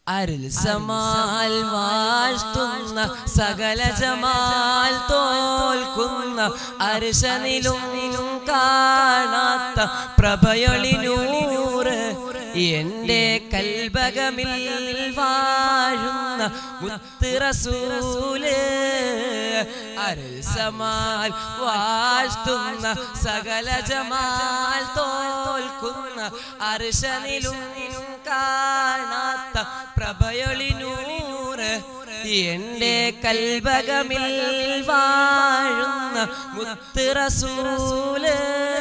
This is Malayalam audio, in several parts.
അരുൾ സമാൽ വാഴ്ത്തുന്ന സകല ജമാൽ തോൽക്കുന്ന അർശനിലും കാണാത്ത പ്രഭയൊളിനൂറ് എന്റെ കൽബകമിൽ വാഴുന്ന മുത്തിറസൂല് അരുൾ സമാൽ വാഴ്ത്തുന്ന സകല ജമാൽ തോൽക്കുന്ന അർശനിലും കാണാത്ത പ്രഭയൊളിനൂറ് എന്റെ കൽബകമിൽ വാഴുന്ന മുത്തിറസൂല്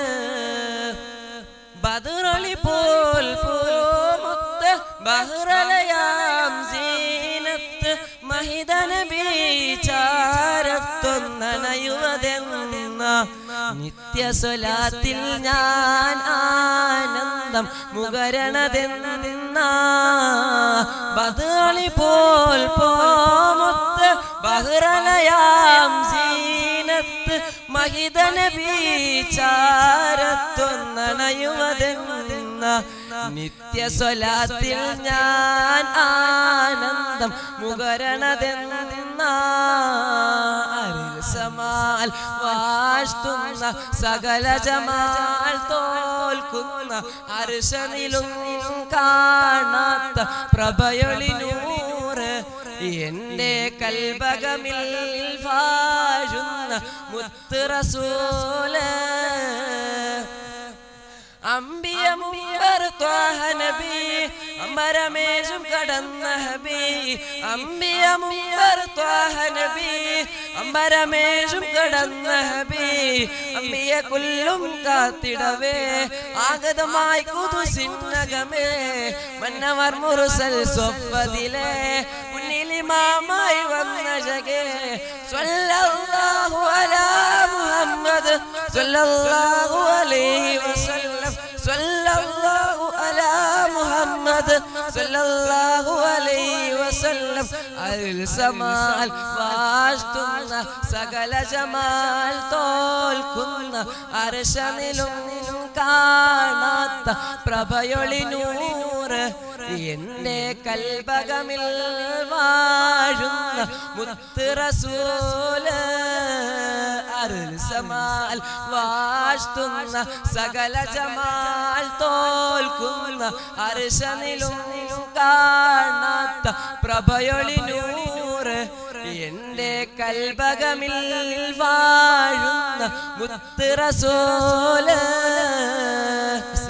ബദറൊളി പോൽ പോമുത്ത് ബഹ്റലയാം സീനത്ത് മഹിതന ബീചാരത്തൊന്നണയുവതെന്ന നിത്യസ്വലാത്തിൽ ഞാൻ ആനന്ദം മുകരണതെന്ന ബദറൊളി പോൽ പോമുത്ത് ബഹ്റലയാം സീനത്ത് മഹിതന ബീചാരത്തൊന്നണയുവതെന്ന നിത്യസ്വലാത്തിൽ ഞാൻ ആനന്ദം മുകരണതെന്ന അരിസമാൽ വാഴ്ത്തുന്ന സകല ജമാൽ തോൽക്കുന്ന അർശനിലും കാണാത്ത പ്രഭയൊളിനൂറ് എന്റെ കൽബകമിൽ വാഴുന്ന മുത്തുറസൂല് അമ്പിയ മുമ്പർ ത്വാഹ നബി അമരമേശും കടന്ന ഹബി അമ്പിയ മുമ്പർ ത്വാഹ നബി അമരമേശും കടന്ന ഹബി അമ്പിയ കുല്ലും കാത്തിടവേ ആഗതമായി കുതുസിന്നകമേ മന്നവർ മുറുസൽ സ്വഫതിലെ മുന്നിലിമാമായി വന്ന ജഗേ സ്വല്ലല്ലാഹു അലാ മുഹമ്മദ് സ്വല്ലല്ലാഹു അലൈഹി വസല്ലം സ്വല്ലല്ലാഹു അലാ മുഹമ്മദ് സ്വല്ലല്ലാഹു അലൈഹി വസല്ലം അൽ സമാൽ വാഴ്ത്തുന്ന സകല ജമാൽ തോൽക്കുന്ന അർശനിലും കാണാത്ത പ്രഭയൊളിനൂറ് എന്റെ കൽബകമിൽ വാഴുന്ന മുത്തുറസൂല് അരുൾ സമാൽ വാഴ്ത്തുന്ന സകല ജമാൽ തോൽക്കുന്ന അർശനിലും കാണാത്ത പ്രഭയൊളിനൂറ് എന്റെ കൽബകമിൽ വാഴുന്ന മുത്തുറസൂല്